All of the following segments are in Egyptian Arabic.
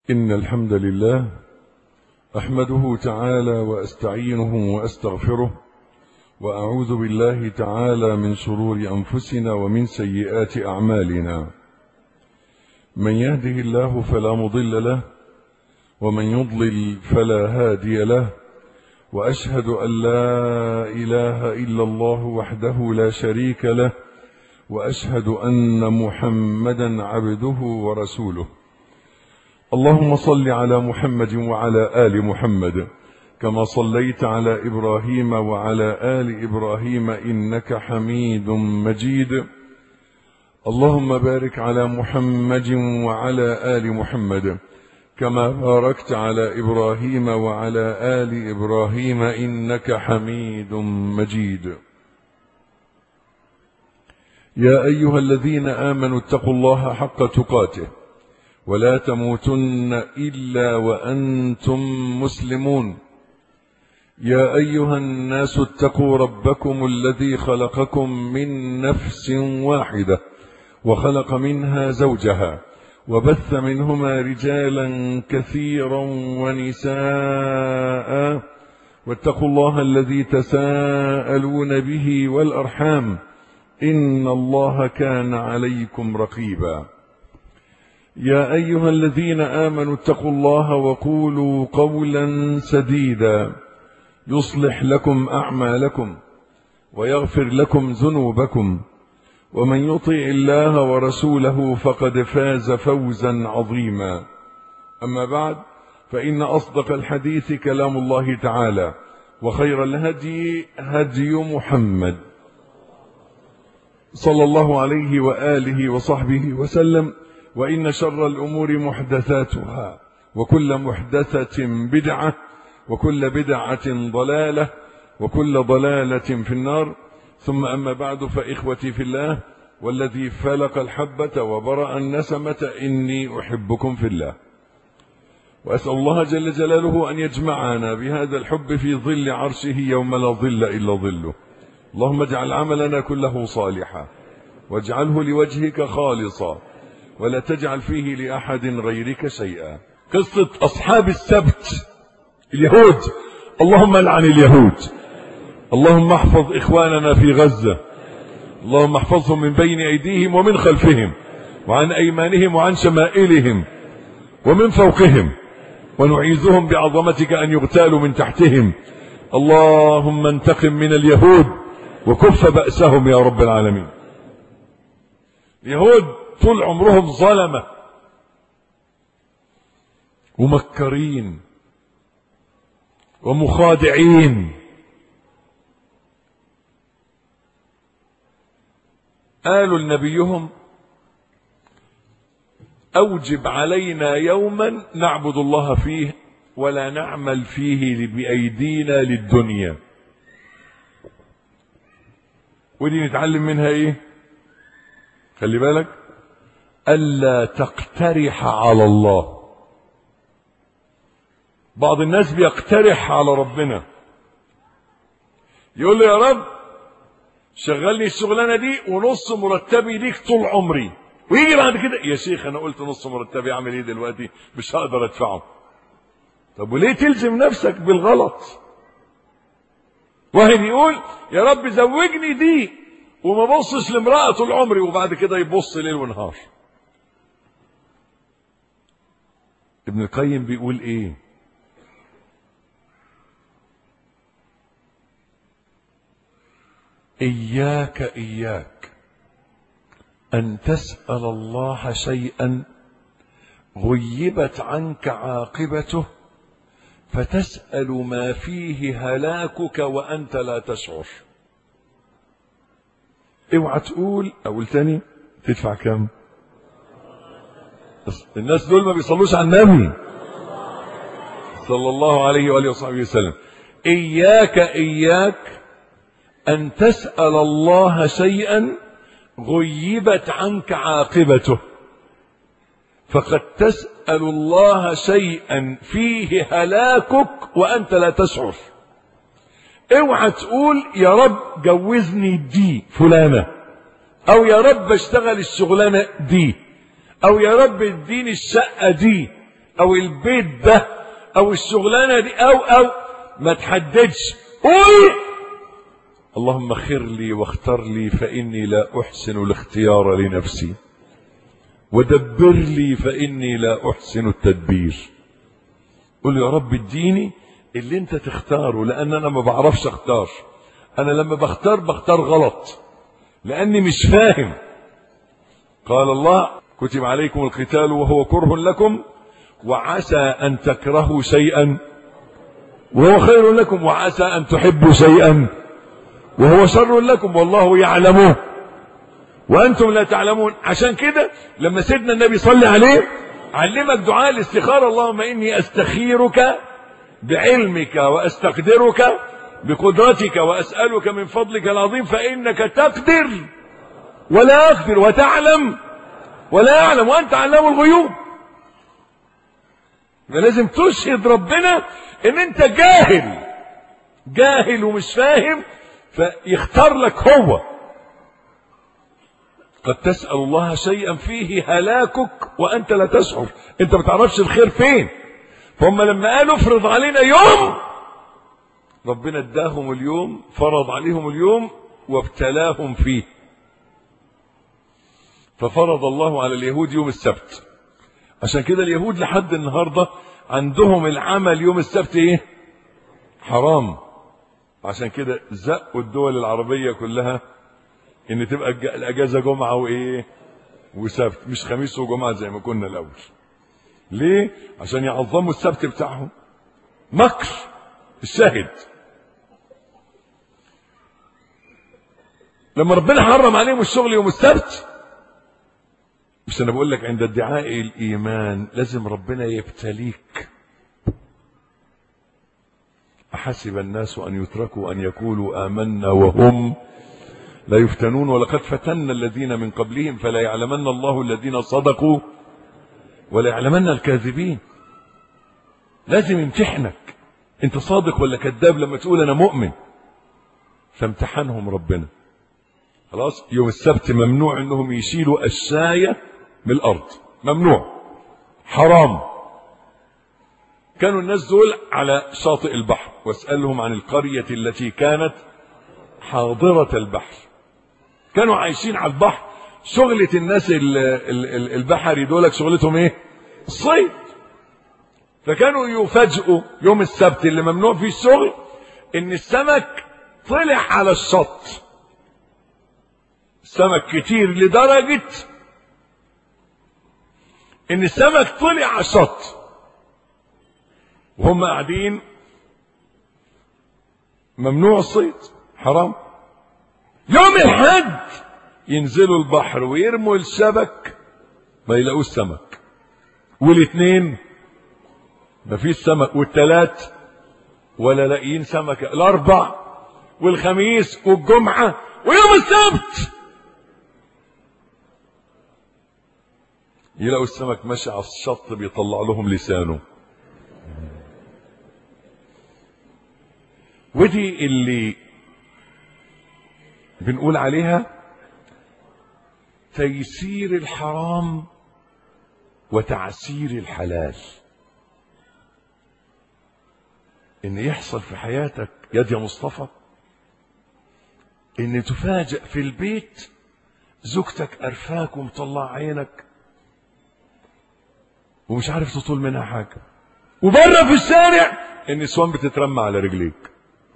إن الحمد لله أحمده تعالى وأستعينه وأستغفره وأعوذ بالله تعالى من شرور أنفسنا ومن سيئات أعمالنا من يهده الله فلا مضل له ومن يضلل فلا هادي له وأشهد أن لا إله إلا الله وحده لا شريك له وأشهد أن محمدا عبده ورسوله اللهم صل على محمد وعلى آل محمد كما صليت على إبراهيم وعلى آل إبراهيم إنك حميد مجيد اللهم بارك على محمد وعلى آل محمد كما باركت على إبراهيم وعلى آل إبراهيم إنك حميد مجيد يا أيها الذين آمنوا اتقوا الله حق تقاته ولا تموتن إلا وأنتم مسلمون يا أيها الناس اتقوا ربكم الذي خلقكم من نفس واحدة وخلق منها زوجها وبث منهما رجالا كثيرا ونساء واتقوا الله الذي تساءلون به والأرحام إن الله كان عليكم رقيبا يا أيها الذين آمنوا اتقوا الله وقولوا قولا سديدا يصلح لكم أعمالكم ويغفر لكم ذنوبكم ومن يطع الله ورسوله فقد فاز فوزا عظيما أما بعد فإن أصدق الحديث كلام الله تعالى وخير الهدي هدي محمد صلى الله عليه وآله وصحبه وسلم وإن شر الأمور محدثاتها وكل محدثة بدعة وكل بدعة ضلالة وكل ضلالة في النار ثم أما بعد فإخوتي في الله والذي فلق الحبة وبرأ النسمة إني أحبكم في الله وأسأل الله جل جلاله أن يجمعنا بهذا الحب في ظل عرشه يوم لا ظل إلا ظله اللهم اجعل عملنا كله صالحا واجعله لوجهك خالصا ولا تجعل فيه لأحد غيرك شيئا قصة أصحاب السبت اليهود اللهم لعن اليهود اللهم احفظ إخواننا في غزة اللهم احفظهم من بين أيديهم ومن خلفهم وعن أيمانهم وعن شمائلهم ومن فوقهم ونعيذهم بعظمتك أن يغتالوا من تحتهم اللهم انتقم من اليهود وكف بأسهم يا رب العالمين اليهود طول عمرهم ظلمة ومكرين ومخادعين قالوا لنبيهم أوجب علينا يوما نعبد الله فيه ولا نعمل فيه بأيدينا للدنيا ودي نتعلم منها ايه خلي بالك ألا تقترح على الله بعض الناس بيقترح على ربنا يقول له يا رب شغلني الشغلانه دي ونص مرتبي ليك طول عمري ويجي بعد كده يا شيخ انا قلت نص مرتبي اعمل ايه دلوقتي مش هقدر ادفعه طب وليه تلزم نفسك بالغلط واحد يقول يا رب زوجني دي وما بصش لامرأة طول عمري وبعد كده يبص ليل ونهار ابن القيم بيقول ايه إياك إياك أن تسأل الله شيئا غيبت عنك عاقبته فتسأل ما فيه هلاكك وأنت لا تشعر اوعى تقول أقول تاني تدفع كام الناس دول ما بيصلوش على النبي صلى الله عليه وآله وصحبه وسلم إياك إياك أن تسأل الله شيئا غيبت عنك عاقبته فقد تسأل الله شيئا فيه هلاكك وأنت لا تشعر اوعى تقول يا رب جوزني دي فلانة او يا رب اشتغل الشغلانة دي او يا رب اديني الشقة دي او البيت ده او الشغلانه دي او او ما تحددش قول اللهم خر لي واختر لي فاني لا احسن الاختيار لنفسي ودبر لي فاني لا احسن التدبير قل يا رب اديني اللي انت تختاره لان انا ما بعرفش اختار انا لما بختار بختار غلط لاني مش فاهم قال الله كتب عليكم القتال وهو كره لكم وعسى ان تكرهوا شيئا وهو خير لكم وعسى ان تحبوا شيئا وهو شر لكم والله يعلمه وانتم لا تعلمون عشان كده لما سيدنا النبي صلى عليه علمك دعاء الاستخاره اللهم اني استخيرك بعلمك واستقدرك بقدرتك واسالك من فضلك العظيم فانك تقدر ولا اقدر وتعلم ولا اعلم وانت علام الغيوب فلازم تشهد ربنا ان انت جاهل جاهل ومش فاهم فيختار لك هو قد تسأل الله شيئا فيه هلاكك وأنت لا تشعر أنت ما تعرفش الخير فين فهم لما قالوا افرض علينا يوم ربنا اداهم اليوم فرض عليهم اليوم وابتلاهم فيه ففرض الله على اليهود يوم السبت عشان كده اليهود لحد النهارده عندهم العمل يوم السبت ايه حرام عشان كده زقوا الدول العربيه كلها ان تبقى الاجازه جمعه وايه وسبت مش خميس وجمعه زي ما كنا الاول ليه عشان يعظموا السبت بتاعهم مكر الشاهد لما ربنا حرم عليهم الشغل يوم السبت بس انا بقول لك عند ادعاء الايمان لازم ربنا يبتليك احسب الناس ان يتركوا ان يقولوا امنا وهم لا يفتنون ولقد فتنا الذين من قبلهم فلا يعلمن الله الذين صدقوا ولا يعلمن الكاذبين لازم يمتحنك انت صادق ولا كذاب لما تقول انا مؤمن فامتحنهم ربنا خلاص يوم السبت ممنوع انهم يشيلوا الشاية من الارض ممنوع حرام كانوا الناس دول على شاطئ البحر واسألهم عن القرية التي كانت حاضرة البحر كانوا عايشين على البحر شغلة الناس البحري دولك شغلتهم ايه الصيد فكانوا يفاجئوا يوم السبت اللي ممنوع فيه الشغل ان السمك طلع على الشط سمك كتير لدرجة ان السمك طلع على الشط وهم قاعدين ممنوع الصيد حرام يوم الحد ينزلوا البحر ويرموا الشبك ما يلاقوش سمك والاثنين ما فيش سمك والثلاث ولا لاقيين سمكة الاربع والخميس والجمعة ويوم السبت يلاقوا السمك ماشي على الشط بيطلع لهم لسانه ودي اللي بنقول عليها تيسير الحرام وتعسير الحلال ان يحصل في حياتك يد يا مصطفى ان تفاجأ في البيت زوجتك قرفاك ومطلع عينك ومش عارف تطول منها حاجه وبره في الشارع النسوان بتترمى على رجليك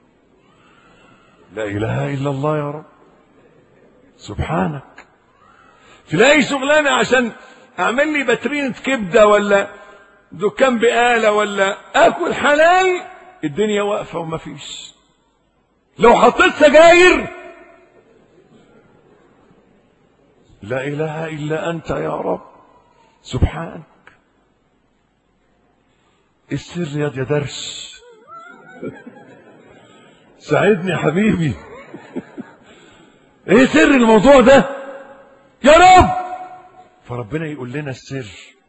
لا اله الا الله يا رب سبحانك تلاقي شغلانه عشان اعمل لي باترينه كبده ولا دكان بقاله ولا اكل حلال الدنيا واقفه وما فيش لو حطيت سجاير لا اله الا انت يا رب سبحانك السر يا درش ساعدني يا حبيبي ايه سر الموضوع ده يا رب فربنا يقول لنا السر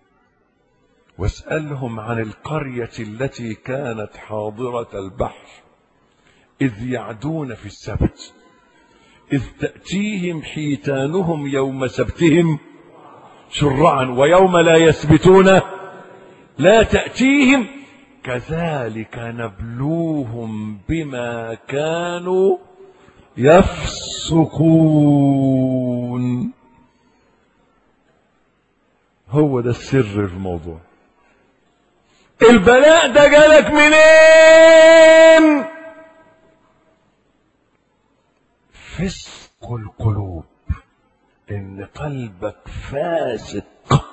واسألهم عن القرية التي كانت حاضرة البحر إذ يعدون في السبت إذ تأتيهم حيتانهم يوم سبتهم شرعا ويوم لا يسبتون لا تأتيهم كذلك نبلوهم بما كانوا يفسقون هو ده السر في الموضوع البلاء ده جالك منين فسق القلوب ان قلبك فاسق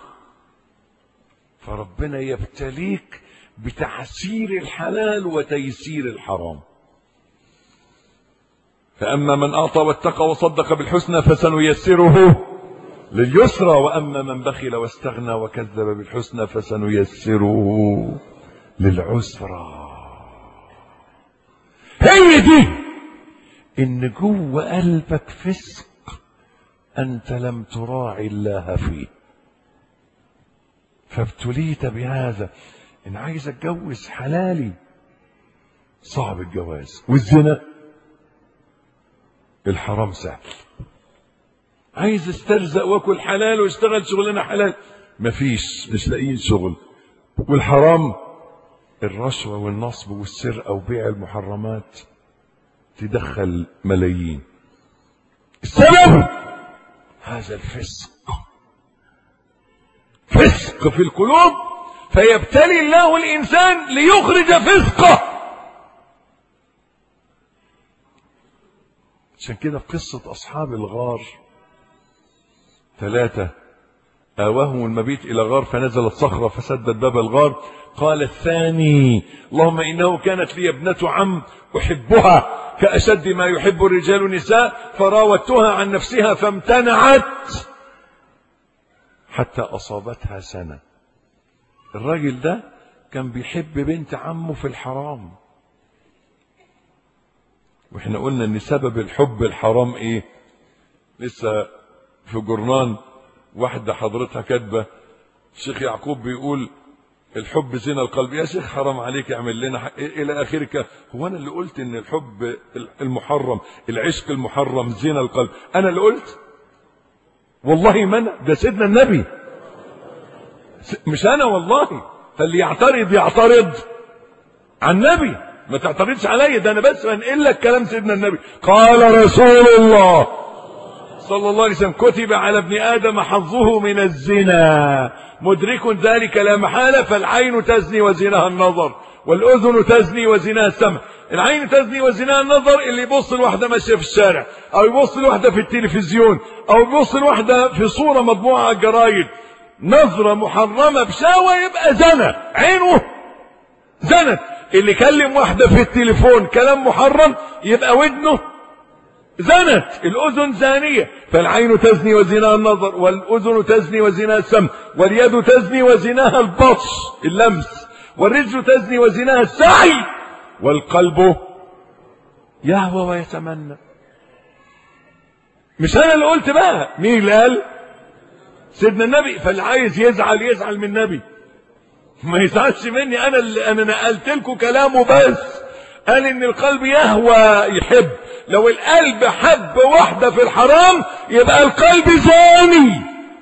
فربنا يبتليك بتعسير الحلال وتيسير الحرام فأما من أعطى واتقى وصدق بالحسنى فسنيسره لليسرى وأما من بخل واستغنى وكذب بالحسنى فسنيسره للعسرى هي دي إن جوه قلبك فسق أنت لم تراعي الله فيه فابتليت بهذا إن عايز أتجوز حلالي صعب الجواز والزنا الحرام سهل عايز استرزق واكل حلال واشتغل شغلانه حلال مفيش مش لاقيين شغل والحرام الرشوه والنصب والسرقه وبيع المحرمات تدخل ملايين السبب هذا الفسق فسق في القلوب فيبتلي الله الانسان ليخرج فسقه عشان كده في قصة أصحاب الغار ثلاثة آواهم المبيت إلى غار فنزلت صخرة فسدت باب الغار قال الثاني اللهم إنه كانت لي ابنة عم أحبها كأشد ما يحب الرجال النساء فراودتها عن نفسها فامتنعت حتى أصابتها سنة الراجل ده كان بيحب بنت عمه في الحرام واحنا قلنا ان سبب الحب الحرام ايه لسه في جرنان واحدة حضرتها كاتبة الشيخ يعقوب بيقول الحب زنا القلب يا شيخ حرام عليك اعمل لنا حق. الى اخرك هو انا اللي قلت ان الحب المحرم العشق المحرم زنا القلب انا اللي قلت والله ما انا ده سيدنا النبي مش انا والله فاللي يعترض يعترض عن النبي ما تعترضش عليا ده انا بس بنقل لك كلام سيدنا النبي قال رسول الله صلى الله عليه وسلم كتب على ابن ادم حظه من الزنا مدرك ذلك لا محاله فالعين تزني وزناها النظر والاذن تزني وزناها السمع العين تزني وزناها النظر اللي يبص لواحده ماشيه في الشارع او يبص لواحده في التلفزيون او يبص لواحده في صوره مطبوعه على الجرايد نظره محرمه بشهوه يبقى زنى عينه زنت اللي كلم واحدة في التليفون كلام محرم يبقى ودنه زنت الأذن زانية فالعين تزني وزناها النظر والأذن تزني وزناها السمع واليد تزني وزناها البطش اللمس والرجل تزني وزناها السعي والقلب يهوى ويتمنى مش أنا اللي قلت بقى مين اللي قال سيدنا النبي فاللي عايز يزعل يزعل من النبي ما يزعلش مني انا اللي انا نقلت لكم كلامه بس قال ان القلب يهوى يحب لو القلب حب واحده في الحرام يبقى القلب زاني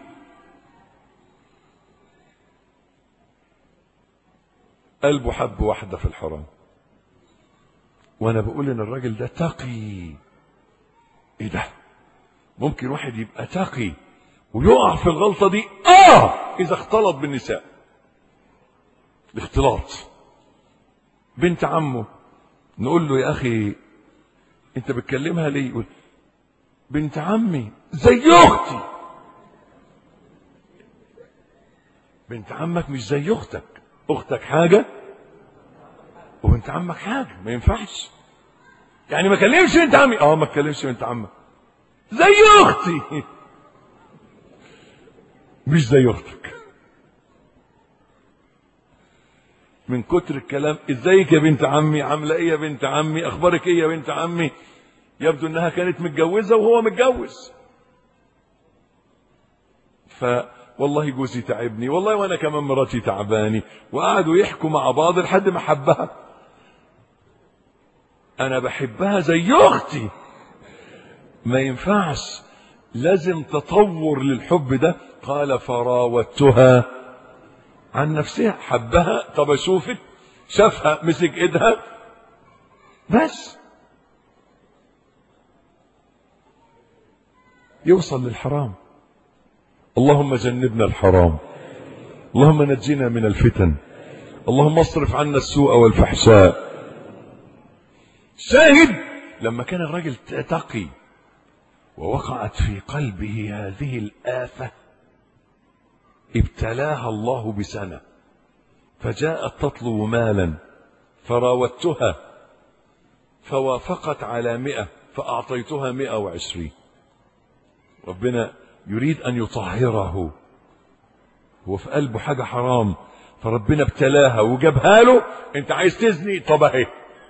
قلبه حب واحده في الحرام وانا بقول ان الراجل ده تقي ايه ده ممكن واحد يبقى تقي ويقع في الغلطه دي اه اذا اختلط بالنساء الاختلاط بنت عمه نقول له يا اخي انت بتكلمها ليه يقول بنت عمي زي اختي بنت عمك مش زي اختك اختك حاجه وبنت عمك حاجه ما ينفعش يعني ما كلمش بنت عمي اه ما تكلمش بنت عمك زي اختي مش زي اختك من كتر الكلام ازيك يا بنت عمي عامله ايه يا بنت عمي اخبارك ايه يا بنت عمي يبدو انها كانت متجوزه وهو متجوز ف والله جوزي تعبني والله وانا كمان مراتي تعباني وقعدوا يحكوا مع بعض لحد ما حبها انا بحبها زي اختي ما ينفعش لازم تطور للحب ده قال فراودتها عن نفسها حبها طب اشوفك شافها مسك ايدها بس يوصل للحرام اللهم جنبنا الحرام اللهم نجنا من الفتن اللهم اصرف عنا السوء والفحشاء شاهد لما كان الرجل تقي ووقعت في قلبه هذه الآفة ابتلاها الله بسنة فجاءت تطلب مالا فراودتها فوافقت على مئة فأعطيتها مئة وعشرين ربنا يريد أن يطهره هو في قلبه حاجة حرام فربنا ابتلاها وجابها له انت عايز تزني طب اهي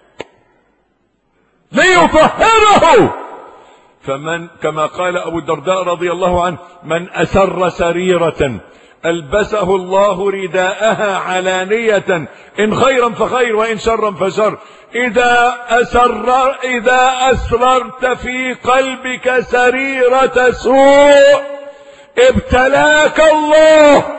ليطهره فمن كما قال ابو الدرداء رضي الله عنه من اسر سريرة البسه الله رداءها علانية ان خيرا فخير وان شرا فشر اذا اسر اذا اسررت في قلبك سريرة سوء ابتلاك الله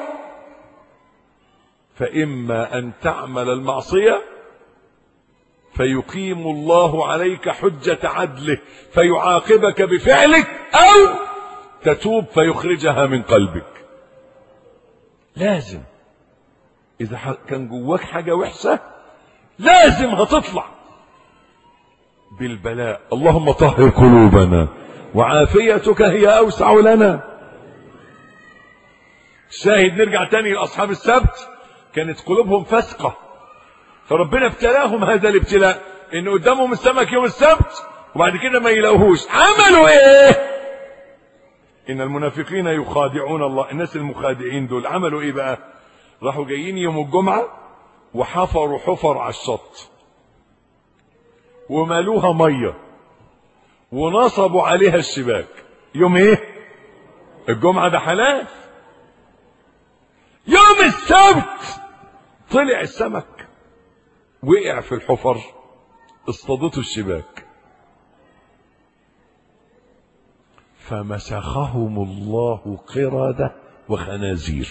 فإما أن تعمل المعصية فيقيم الله عليك حجة عدله فيعاقبك بفعلك أو تتوب فيخرجها من قلبك لازم إذا كان جواك حاجة وحشة لازم هتطلع بالبلاء اللهم طهر قلوبنا وعافيتك هي أوسع لنا شاهد نرجع تاني لأصحاب السبت كانت قلوبهم فسقة فربنا ابتلاهم هذا الابتلاء ان قدامهم السمك يوم السبت وبعد كده ما يلاقوهوش عملوا ايه ان المنافقين يخادعون الله الناس المخادعين دول عملوا ايه بقى راحوا جايين يوم الجمعة وحفروا حفر على الشط ومالوها مية ونصبوا عليها الشباك يوم ايه الجمعة ده حلال يوم السبت طلع السمك وقع في الحفر اصطادته الشباك فمسخهم الله قردة وخنازير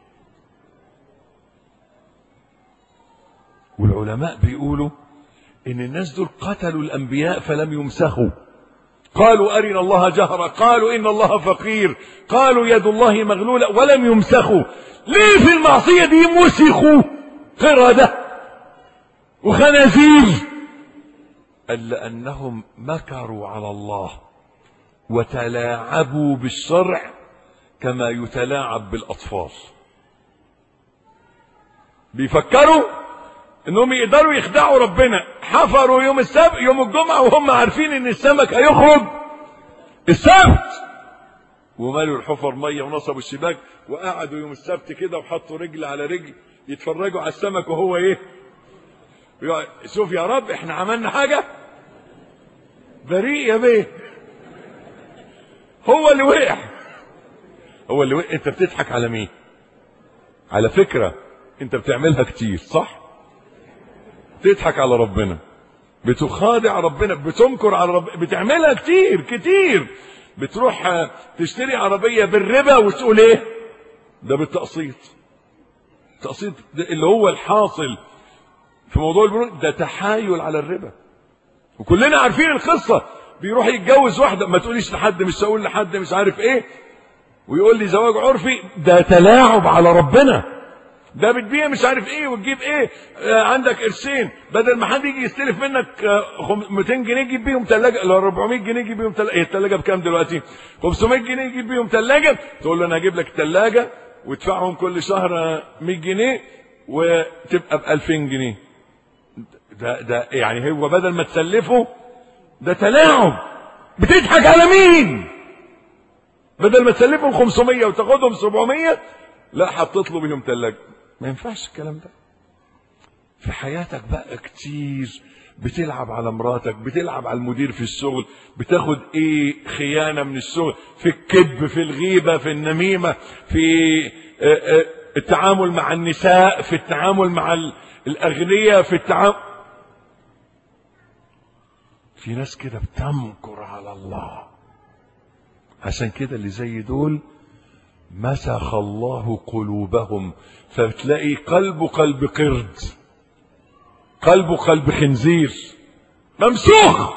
والعلماء بيقولوا ان الناس دول قتلوا الانبياء فلم يمسخوا قالوا أرنا الله جهرا قالوا إن الله فقير قالوا يد الله مغلولة ولم يمسخوا ليه في المعصية دي مسخوا قردة وخنازير قال لأنهم مكروا على الله وتلاعبوا بالشرع كما يتلاعب بالأطفال بيفكروا انهم يقدروا يخدعوا ربنا حفروا يوم السبت يوم الجمعة وهم عارفين ان السمك هيخرج السبت ومالوا الحفر مية ونصبوا الشباك وقعدوا يوم السبت كده وحطوا رجل على رجل يتفرجوا على السمك وهو ايه شوف يا رب احنا عملنا حاجة بريء يا بيه هو اللي وقع هو اللي وقع انت بتضحك على مين على فكرة انت بتعملها كتير صح تضحك على ربنا بتخادع ربنا بتنكر على ربنا بتعملها كتير كتير بتروح تشتري عربية بالربا وتقول ايه ده بالتقسيط التقسيط اللي هو الحاصل في موضوع البنوك ده تحايل على الربا وكلنا عارفين القصة بيروح يتجوز واحدة ما تقوليش لحد مش هقول لحد مش عارف ايه ويقول لي زواج عرفي ده تلاعب على ربنا ده بتبيع مش عارف ايه وتجيب ايه آه عندك قرشين بدل ما حد يجي يستلف منك آه 200 جنيه يجيب بيهم ثلاجه لا 400 جنيه يجيب بيهم ثلاجه الثلاجه بكام دلوقتي 500 جنيه يجيب بيهم ثلاجه تقول له انا هجيب لك ثلاجه وادفعهم كل شهر 100 جنيه وتبقى ب 2000 جنيه ده ده يعني هو بدل ما تسلفه ده تلاعب بتضحك على مين بدل ما تسلفهم 500 وتاخدهم 700 لا هتطلب بيهم ثلاجه ما ينفعش الكلام ده في حياتك بقى كتير بتلعب على مراتك بتلعب على المدير في الشغل بتاخد ايه خيانة من الشغل في الكذب في الغيبة في النميمة في التعامل مع النساء في التعامل مع الأغنياء في التعامل في ناس كده بتمكر على الله عشان كده اللي زي دول مسخ الله قلوبهم فتلاقي قلبه قلب قرد قلبه قلب خنزير ممسوخ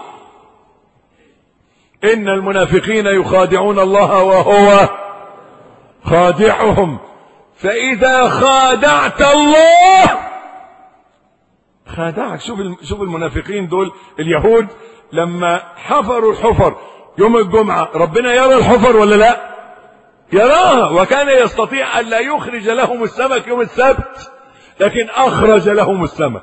ان المنافقين يخادعون الله وهو خادعهم فاذا خادعت الله خادعك شوف شوف المنافقين دول اليهود لما حفروا الحفر يوم الجمعة ربنا يرى الحفر ولا لا يراها وكان يستطيع أن لا يخرج لهم السمك يوم السبت لكن أخرج لهم السمك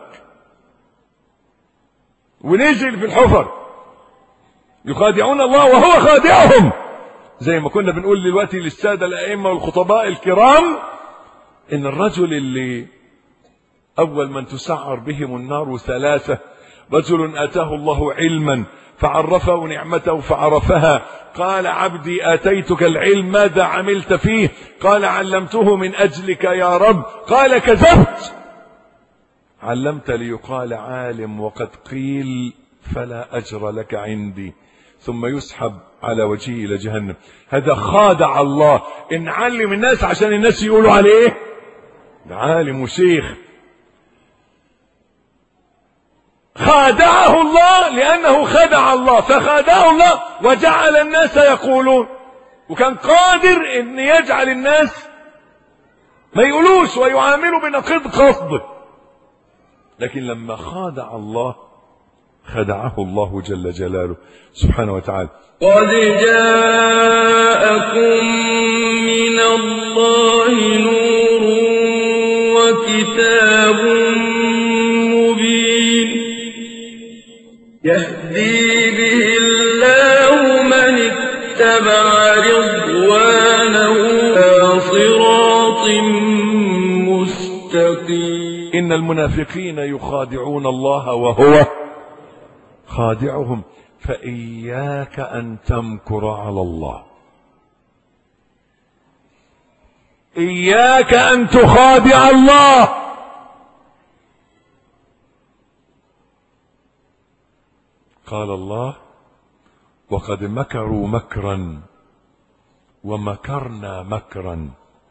ونزل في الحفر يخادعون الله وهو خادعهم زي ما كنا بنقول دلوقتي للسادة الأئمة والخطباء الكرام إن الرجل اللي أول من تسعر بهم النار ثلاثة رجل آتاه الله علما فعرفه نعمته فعرفها قال عبدي آتيتك العلم ماذا عملت فيه قال علمته من أجلك يا رب قال كذبت علمت ليقال عالم وقد قيل فلا أجر لك عندي ثم يسحب على وجهه إلى جهنم هذا خادع الله إن علم الناس عشان الناس يقولوا عليه ده عالم وشيخ خادعه الله لأنه خدع الله فخادعه الله وجعل الناس يقولون وكان قادر أن يجعل الناس ما يقولوش ويعاملوا بنقيض قصده لكن لما خادع الله خدعه الله جل جلاله سبحانه وتعالى قد جاءكم من الله نور وكتاب مبين يهدي به الله من اتبع رضوانه إلى صراط مستقيم إن المنافقين يخادعون الله وهو خادعهم فإياك أن تمكر على الله إياك أن تخادع الله قال الله وقد مكروا مكرا ومكرنا مكرا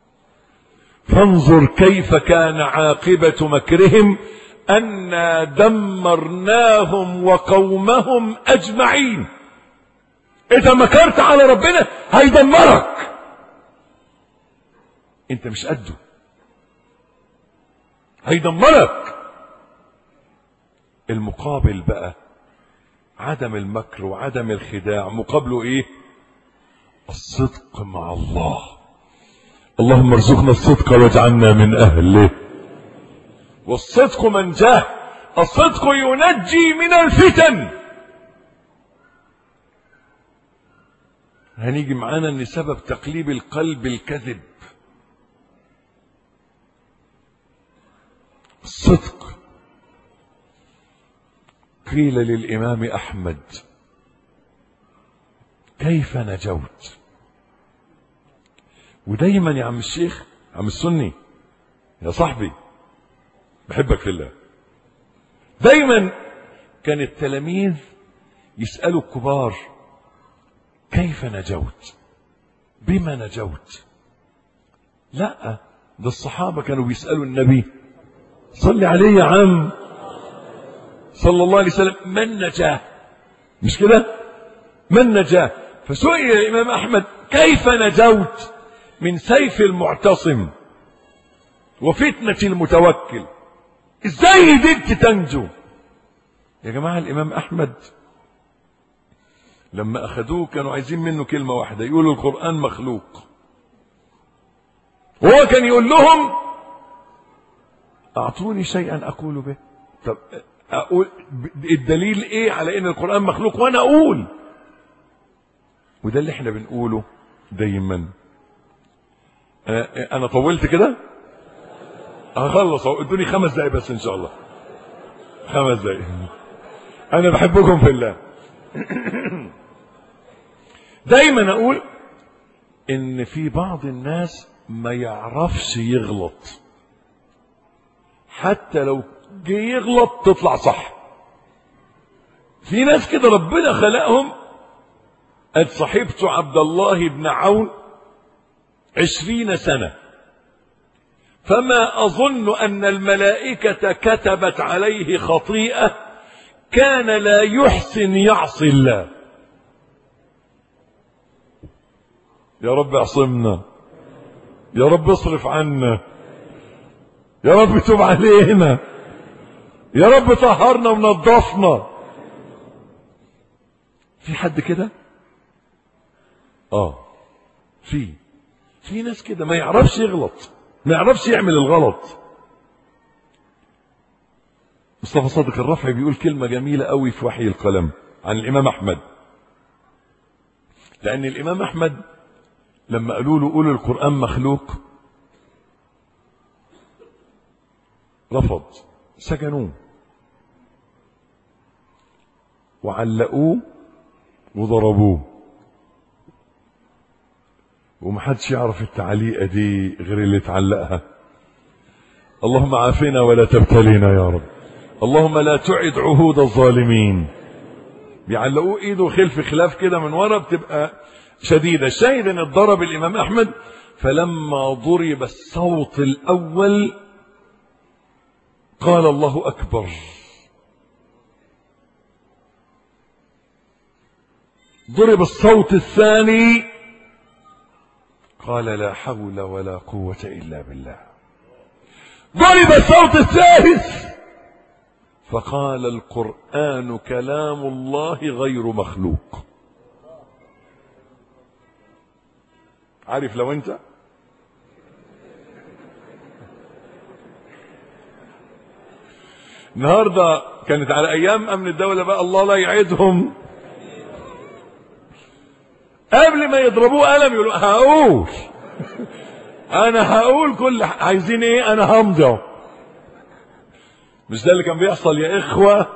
فانظر كيف كان عاقبة مكرهم أنا دمرناهم وقومهم أجمعين إذا مكرت على ربنا هيدمرك أنت مش قده هيدمرك المقابل بقى عدم المكر وعدم الخداع مقابله ايه الصدق مع الله اللهم ارزقنا الصدق واجعلنا من اهله والصدق منجاه الصدق ينجي من الفتن هنيجي معانا ان سبب تقليب القلب الكذب الصدق قيل للامام احمد كيف نجوت ودايما يا عم الشيخ عم السني يا صاحبي بحبك في الله دايما كان التلاميذ يسألوا الكبار كيف نجوت بما نجوت لا ده الصحابة كانوا بيسألوا النبي صل عليه يا عم صلى الله عليه وسلم من نجاه مش كده من نجاه فسئل الإمام أحمد كيف نجوت من سيف المعتصم وفتنة المتوكل ازاي قدرت تنجو يا جماعة الإمام أحمد لما أخذوه كانوا عايزين منه كلمة واحدة يقولوا القرآن مخلوق وهو كان يقول لهم أعطوني شيئا أقول به طب أقول الدليل إيه على إن القرآن مخلوق وأنا أقول وده اللي احنا بنقوله دايما أنا, أنا طولت كده هخلص اهو ادوني خمس دقايق بس ان شاء الله خمس دقايق انا بحبكم في الله دايما اقول ان في بعض الناس ما يعرفش يغلط حتى لو جه يغلط تطلع صح في ناس كده ربنا خلقهم قد صاحبته عبد الله بن عون عشرين سنة فما أظن أن الملائكة كتبت عليه خطيئة كان لا يحسن يعصي الله يا رب اعصمنا يا رب اصرف عنا يا رب تب علينا يا رب طهرنا ونضفنا في حد كده اه في في ناس كده ما يعرفش يغلط ما يعرفش يعمل الغلط مصطفى صادق الرفعي بيقول كلمة جميلة قوي في وحي القلم عن الإمام أحمد لأن الإمام أحمد لما قالوا له قولوا القرآن مخلوق رفض سجنوه وعلقوه وضربوه ومحدش يعرف التعليقة دي غير اللي اتعلقها اللهم عافنا ولا تبتلينا يا رب اللهم لا تعد عهود الظالمين بيعلقوه ايده خلف خلاف كده من ورا بتبقى شديدة الشاهد ان اتضرب الامام احمد فلما ضرب الصوت الاول قال الله اكبر ضرب الصوت الثاني قال لا حول ولا قوة إلا بالله ضرب الصوت الثالث فقال القرآن كلام الله غير مخلوق عارف لو انت النهارده كانت على ايام امن الدوله بقى الله لا يعيدهم قبل ما يضربوه قلم يقولوا هقول انا هقول كل عايزين ايه انا همضي مش ده اللي كان بيحصل يا اخوه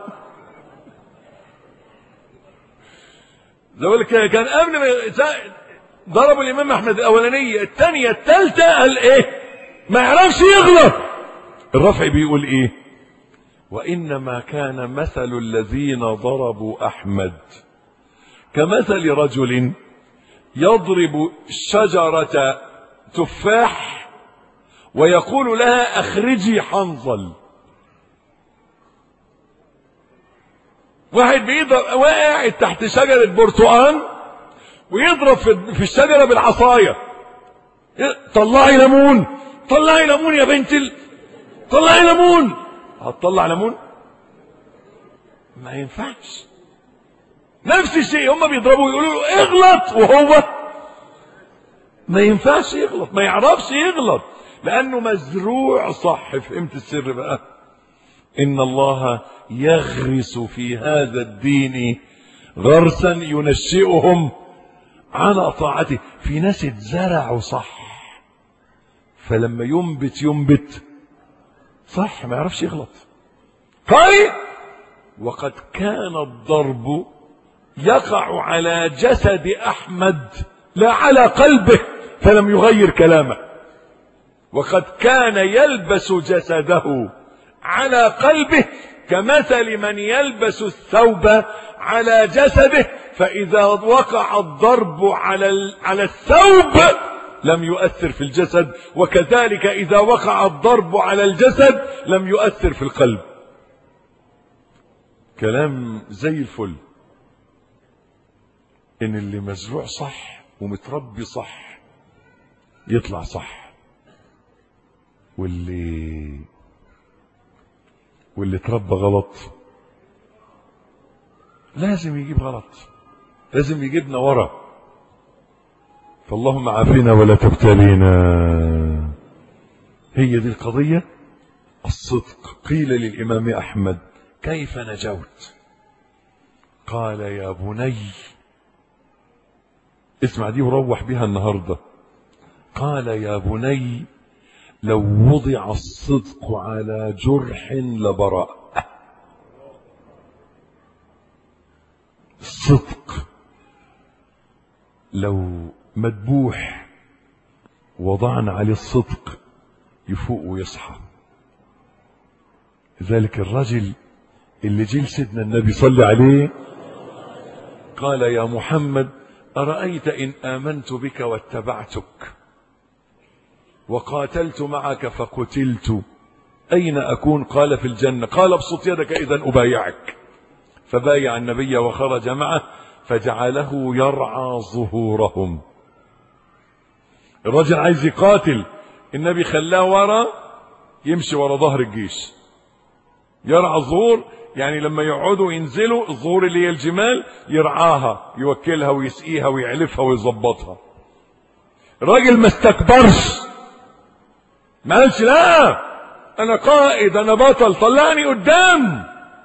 زي كده كان قبل ما ضربوا الامام احمد الاولانيه الثانيه الثالثه قال ايه ما يعرفش يغلط الرفع بيقول ايه وانما كان مثل الذين ضربوا احمد كمثل رجل يضرب شجرة تفاح ويقول لها اخرجي حنظل واحد بيضرب واقع تحت شجرة برتقان ويضرب في الشجرة بالعصاية طلعي ليمون طلعي ليمون يا بنت ال... طلعي ليمون هتطلع ليمون ما ينفعش نفس الشيء هم بيضربوا يقولوا له اغلط وهو ما ينفعش يغلط ما يعرفش يغلط لانه مزروع صح فهمت السر بقى ان الله يغرس في هذا الدين غرسا ينشئهم على طاعته في ناس اتزرعوا صح فلما ينبت ينبت صح ما يعرفش يغلط قال وقد كان الضرب يقع على جسد احمد لا على قلبه فلم يغير كلامه وقد كان يلبس جسده على قلبه كمثل من يلبس الثوب على جسده فاذا وقع الضرب على على الثوب لم يؤثر في الجسد وكذلك اذا وقع الضرب على الجسد لم يؤثر في القلب كلام زي الفل ان اللي مزروع صح ومتربي صح يطلع صح واللي واللي اتربى غلط لازم يجيب غلط لازم يجيبنا ورا فاللهم عافينا ولا تبتلينا هي دي القضية الصدق قيل للإمام أحمد كيف نجوت قال يا بني اسمع دي وروح بها النهاردة قال يا بني لو وضع الصدق على جرح لبرأ الصدق لو مدبوح وضعنا عليه الصدق يفوق ويصحى ذلك الرجل اللي جه سيدنا النبي صلى عليه قال يا محمد أرأيت إن آمنت بك واتبعتك وقاتلت معك فقتلت أين أكون قال في الجنة قال ابسط يدك إذا أبايعك فبايع النبي وخرج معه فجعله يرعى ظهورهم الرجل عايز يقاتل النبي خلاه ورا يمشي ورا ظهر الجيش يرعى الظهور يعني لما يقعدوا ينزلوا الظهور اللي هي الجمال يرعاها يوكلها ويسقيها ويعلفها ويظبطها الراجل ما استكبرش ما قالش لا انا قائد انا بطل طلعني قدام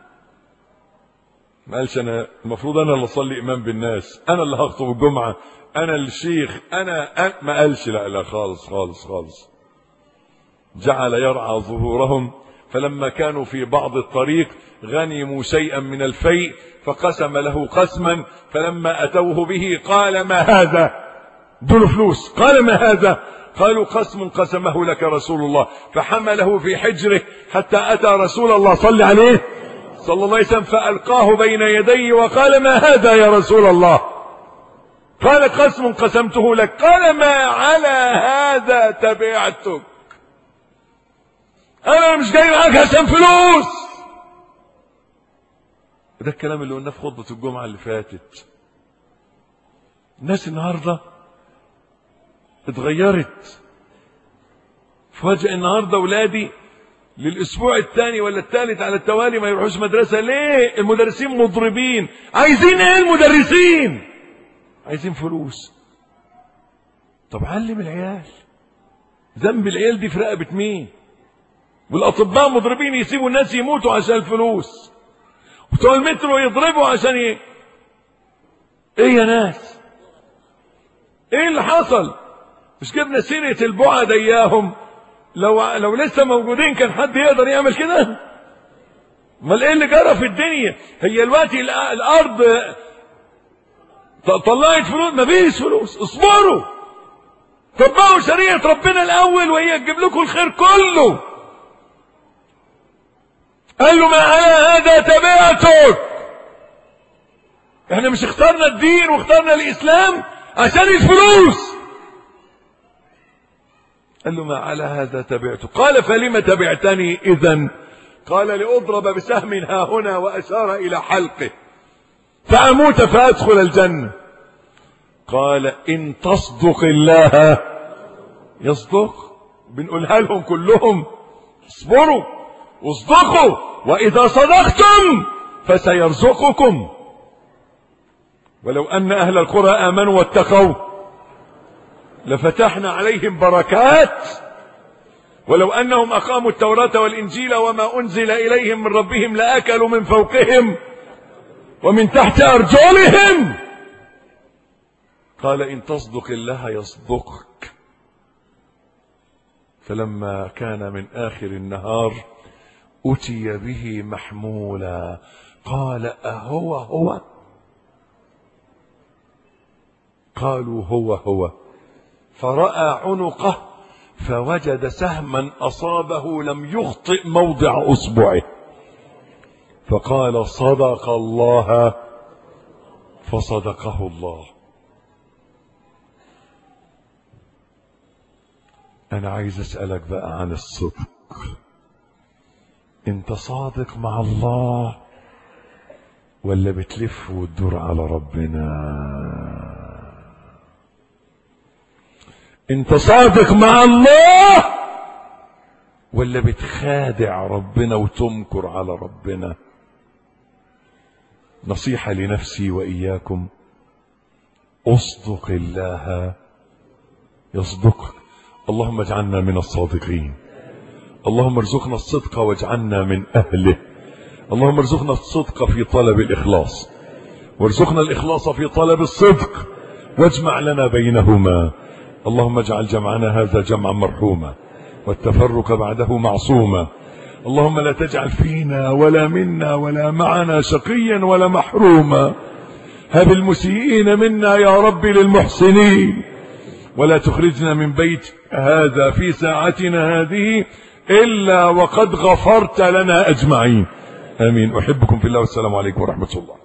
ما قالش انا المفروض انا اللي اصلي امام بالناس انا اللي هخطب الجمعه انا الشيخ انا, أنا ما قالش لا لا خالص خالص خالص جعل يرعى ظهورهم فلما كانوا في بعض الطريق غنموا شيئا من الفيء فقسم له قسما فلما اتوه به قال ما هذا دول فلوس قال ما هذا قالوا قسم قسمه لك رسول الله فحمله في حجره حتى اتى رسول الله صلى عليه صلى الله عليه وسلم فالقاه بين يديه وقال ما هذا يا رسول الله قال قسم قسمته لك قال ما على هذا تبعتك انا مش جاي معاك عشان فلوس ده الكلام اللي قلناه في خطبه الجمعه اللي فاتت الناس النهارده اتغيرت فجأة النهارده اولادي للاسبوع الثاني ولا الثالث على التوالي ما يروحوش مدرسه ليه المدرسين مضربين عايزين ايه المدرسين عايزين فلوس طب علم العيال ذنب العيال دي في رقبه مين والاطباء مضربين يسيبوا الناس يموتوا عشان الفلوس بتوع المترو يضربوا عشان ايه ايه يا ناس ايه اللي حصل مش جبنا سيرة البعد اياهم لو لو لسه موجودين كان حد يقدر يعمل كده امال ايه اللي جرى في الدنيا هي دلوقتي الارض طلعت فلوس مفيش فلوس اصبروا طبقوا شريعة ربنا الاول وهي تجيب لكم الخير كله قال له ما على هذا تبعتك احنا مش اخترنا الدين واخترنا الاسلام عشان الفلوس قال له ما على هذا تبعتك قال فلم تبعتني اذا قال لاضرب بسهم ها هنا واشار الى حلقه فاموت فادخل الجنه قال ان تصدق الله يصدق بنقولها لهم كلهم اصبروا واصدقوا واذا صدقتم فسيرزقكم ولو ان اهل القرى امنوا واتقوا لفتحنا عليهم بركات ولو انهم اقاموا التوراه والانجيل وما انزل اليهم من ربهم لاكلوا من فوقهم ومن تحت ارجلهم قال ان تصدق الله يصدقك فلما كان من اخر النهار اتي به محمولا قال اهو هو قالوا هو هو فراى عنقه فوجد سهما اصابه لم يخطئ موضع اصبعه فقال صدق الله فصدقه الله انا عايز اسالك بقى عن الصدق انت صادق مع الله ولا بتلف وتدور على ربنا انت صادق مع الله ولا بتخادع ربنا وتمكر على ربنا نصيحة لنفسي وإياكم اصدق الله يصدقك اللهم اجعلنا من الصادقين اللهم ارزقنا الصدق واجعلنا من أهله اللهم ارزقنا الصدق في طلب الإخلاص وارزقنا الإخلاص في طلب الصدق واجمع لنا بينهما اللهم اجعل جمعنا هذا جمعا مرحوما والتفرق بعده معصوما اللهم لا تجعل فينا ولا منا ولا معنا شقيا ولا محروما هب المسيئين منا يا رب للمحسنين ولا تخرجنا من بيت هذا في ساعتنا هذه إلا وقد غفرت لنا أجمعين آمين أحبكم في الله والسلام عليكم ورحمة الله